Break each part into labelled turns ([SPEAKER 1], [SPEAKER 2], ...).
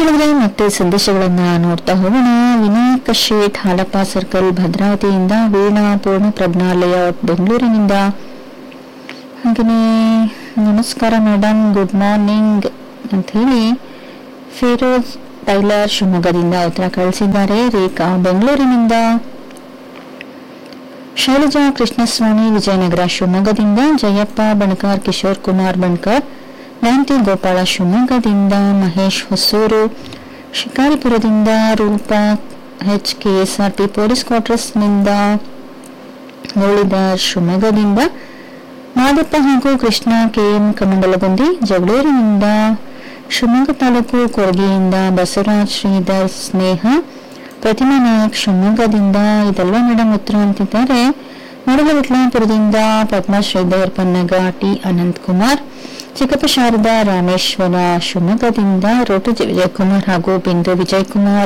[SPEAKER 1] ಕೇಳಿದ್ರೆ ಮತ್ತೆ ಸಂದೇಶಗಳನ್ನ ನೋಡ್ತಾ ಹೋಗೋಣ ವಿನಾಯಕ ಶೇಟ್ ಹಾಲಪ್ಪ ಸರ್ಕಲ್ ಭದ್ರಾವತಿಯಿಂದ ವೀಣಾ ಪೂರ್ಣ ಪ್ರಜ್ಞಾಲಯ ಬೆಂಗಳೂರಿನಿಂದ ಹಾಗೆಯೇ ನಮಸ್ಕಾರ ಮೇಡಮ್ ಗುಡ್ ಮಾರ್ನಿಂಗ್ ಅಂತ ಹೇಳಿ ಫಿರೋಜ್ ಟೈಲರ್ ಶಿವಮೊಗ್ಗದಿಂದ ಉತ್ತರ ಕಳಿಸಿದ್ದಾರೆ ರೇಖಾ ಬೆಂಗಳೂರಿನಿಂದ ಶೈಲಜಾ ಕೃಷ್ಣಸ್ವಾಮಿ ವಿಜಯನಗರ ಶಿವಮೊಗ್ಗದಿಂದ ಜಯಪ್ಪ ಬಣಕಾರ್ ಕಿಶೋರ್ ಕುಮಾರ್ ಬಣ್ಕರ್ ನಯಂತಿ ಗೋಪಾಳ ಶಿವಮೊಗ್ಗದಿಂದ ಮಹೇಶ್ ಹೊಸೂರು ಶಿಕಾರಿಪುರದಿಂದ ರೂಪಾ ಎಚ್ ಕೆಎಸ್ಆರ್ಪಿ ಪೊಲೀಸ್ ಕ್ವಾರ್ಟರ್ಸ್ನಿಂದ ಮುರಳೀಧರ್ ಶಿವಮೊಗ್ಗದಿಂದ ಮಾದಪ್ಪ ಹಾಗೂ ಕೃಷ್ಣ ಕೆಎಂ ಕಮಂಡಲಗುಂದಿ ಜಗಳೂರಿನಿಂದ ಶಿವಮೊಗ್ಗ ತಾಲೂಕು ಕೊರಗಿಯಿಂದ ಬಸವರಾಜ್ ಶ್ರೀಧರ್ ಸ್ನೇಹ ಪ್ರತಿಮಾ ನಾಯಕ್ ಶಿವಮೊಗ್ಗದಿಂದ ಇದೆಲ್ಲ ಮೇಡಮ್ ಉತ್ತರ ಅಂತಿದ್ದಾರೆ ಮಡಲವಿಟ್ಲಾಪುರದಿಂದ ಪದ್ಮಶ್ರೀಧರ್ ಪನ್ನಗ ಟಿ ಅನಂತ್ ಕುಮಾರ್ ಚಿಕ್ಕಪ್ಪ ಶಾರದಾ ರಾಮೇಶ್ವರ ಶಿವಮೊಗ್ಗದಿಂದ ರೋಟು ವಿಜಯಕುಮಾರ್ ಹಾಗೂ ಬಿಂದು ವಿಜಯಕುಮಾರ್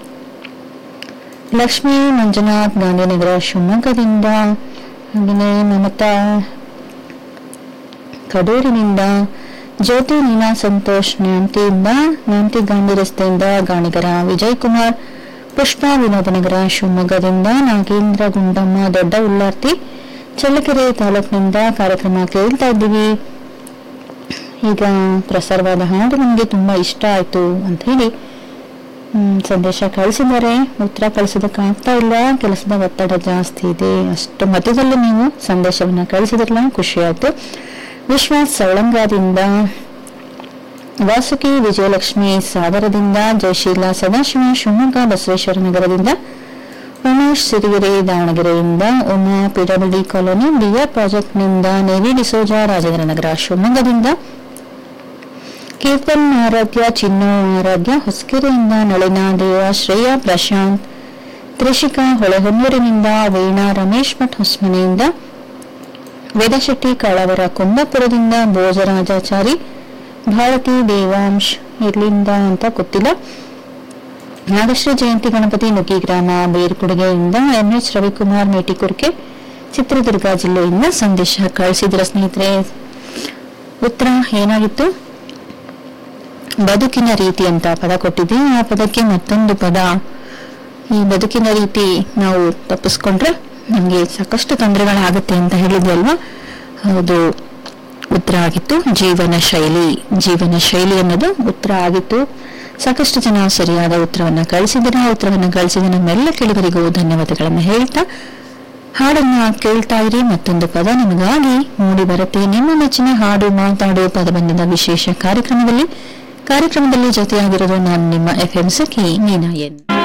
[SPEAKER 1] ಲಕ್ಷ್ಮೀ ಮಂಜುನಾಥ್ ಗಾಂಧಿನಗರ ಶಿವಮೊಗ್ಗದಿಂದ ಹಾಗೆಯೇ ಮಮತಾ ಕಡೂರಿನಿಂದ ಜ್ಯೋತಿ ನೀನಾ ಸಂತೋಷ್ ನ್ಯಾಂತಿಯಿಂದ ನ್ಯಾಂತಿ ಗಾಂಧಿ ರಸ್ತೆಯಿಂದ ಗಾಣಿಗರ ವಿಜಯ್ ಕುಮಾರ್ ಪುಷ್ಪಾ ವಿನೋದನಗರ ಶಿವಮೊಗ್ಗದಿಂದ ನಾಗೇಂದ್ರ ಗುಂಡಮ್ಮ ದೊಡ್ಡ ಉಲ್ಲಾರ್ತಿ ಚಳ್ಳಕೆರೆ ತಾಲೂಕಿನಿಂದ ಕಾರ್ಯಕ್ರಮ ಕೇಳ್ತಾ ಇದ್ದೀವಿ ಈಗ ಪ್ರಸಾರವಾದ ಹಾಡು ನಮಗೆ ತುಂಬಾ ಇಷ್ಟ ಆಯ್ತು ಅಂತ ಹೇಳಿ ಹ್ಮ್, ಸಂದೇಶ ಕಳಿಸಿದ್ದಾರೆ ಉತ್ತರ ಕಳಿಸೋದಕ್ಕೆ ಆಗ್ತಾ ಇಲ್ಲ ಕೆಲಸದ ಒತ್ತಡ ಜಾಸ್ತಿ ಇದೆ ಅಷ್ಟು ಮಧ್ಯದಲ್ಲಿ ನೀವು ಸಂದೇಶವನ್ನ ಕಳಿಸಿದ್ರಲ್ಲ ಖುಷಿ ಆಯ್ತು ವಿಶ್ವಾಸ್ ಸವಳಂಗದಿಂದ ವಾಸುಕಿ ವಿಜಯಲಕ್ಷ್ಮಿ ಸಾಗರದಿಂದ ಜಯಶೀಲ ಸದಾಶಿವ ಶಿವಮೊಗ್ಗ ಬಸವೇಶ್ವರ ನಗರದಿಂದ ಉಮೇಶ್ ಸಿರಿಗೆರೆ ದಾವಣಗೆರೆಯಿಂದ ಉಮಾ ಪಿಡಬ್ಲ್ಯೂಡಿ ಕಾಲೋನಿ ಬಿಆರ್ ಪ್ರಾಜೆಕ್ಟ್ನಿಂದ ನೇವಿ ಡಿಸೋಜಾ ರಾಜೇಂದ್ರನಗರ ಶಿವಮೊಗ್ಗದಿಂದ ಕೀರ್ತನ್ ಆರಾಧ್ಯ ಚಿನ್ನು ಆರಾಧ್ಯ ಹೊಸಕೆರೆಯಿಂದ ನಳಿನ ದೇವ ಶ್ರೇಯಾ ಪ್ರಶಾಂತ್ ತ್ರಿಷಿಕಾ ಹೊಳೆಹೊನ್ನೂರಿನಿಂದ ವೀಣಾ ರಮೇಶ್ ಭಟ್ ಹೊಸಮನೆಯಿಂದ ವೇದಶೆಟ್ಟಿ ಕಾಳವರ ಕುಂದಾಪುರದಿಂದ ಭೋಜರಾಜಾಚಾರಿ ಭಾರತಿ ದೇವಾಂಶ್ ಎಲ್ಲಿಂದ ಅಂತ ಗೊತ್ತಿಲ್ಲ ನಾಗಶ್ರೀ ಜಯಂತಿ ಗಣಪತಿ ನುಗ್ಗಿ ಗ್ರಾಮ ಬೇರ್ಕುಡುಗೆಯಿಂದ ಎಂಎಚ್ ರವಿಕುಮಾರ್ ಮೇಟಿಕುರ್ಕೆ ಚಿತ್ರದುರ್ಗ ಜಿಲ್ಲೆಯಿಂದ ಸಂದೇಶ ಕಳಿಸಿದ್ರ ಸ್ನೇಹಿತರೆ ಉತ್ತರ ಏನಾಗಿತ್ತು ಬದುಕಿನ ರೀತಿ ಅಂತ ಪದ ಕೊಟ್ಟಿದ್ದೆ ಆ ಪದಕ್ಕೆ ಮತ್ತೊಂದು ಪದ ಈ ಬದುಕಿನ ರೀತಿ ನಾವು ತಪ್ಪಿಸ್ಕೊಂಡ್ರೆ ನಮಗೆ ಸಾಕಷ್ಟು ತೊಂದರೆಗಳಾಗುತ್ತೆ ಅಂತ ಹೇಳಿದ್ವಿ ಅಲ್ವಾ ಹೌದು ಉತ್ತರ ಆಗಿತ್ತು ಜೀವನ ಶೈಲಿ ಜೀವನ ಶೈಲಿ ಅನ್ನೋದು ಉತ್ತರ ಆಗಿತ್ತು ಸಾಕಷ್ಟು ಜನ ಸರಿಯಾದ ಉತ್ತರವನ್ನ ಕಳಿಸಿದರೆ ಆ ಉತ್ತರವನ್ನ ಕಳಿಸಿದ ನಮ್ಮೆಲ್ಲ ಕೇಳಿಗರಿಗೂ ಧನ್ಯವಾದಗಳನ್ನು ಹೇಳ್ತಾ ಹಾಡನ್ನ ಕೇಳ್ತಾ ಇರಿ ಮತ್ತೊಂದು ಪದ ನಿಮಗಾಗಿ ಮೂಡಿ ಬರುತ್ತೆ ನಿಮ್ಮ ಮೆಚ್ಚಿನ ಹಾಡು ಮಾತಾಡು ಪದಬಂಧದ ವಿಶೇಷ ಕಾರ್ಯಕ್ರಮದಲ್ಲಿ ಕಾರ್ಯಕ್ರಮದಲ್ಲಿ ಜೊತೆಯಾಗಿರೋದು ನಾನು ನಿಮ್ಮ F M Sakhi Neena N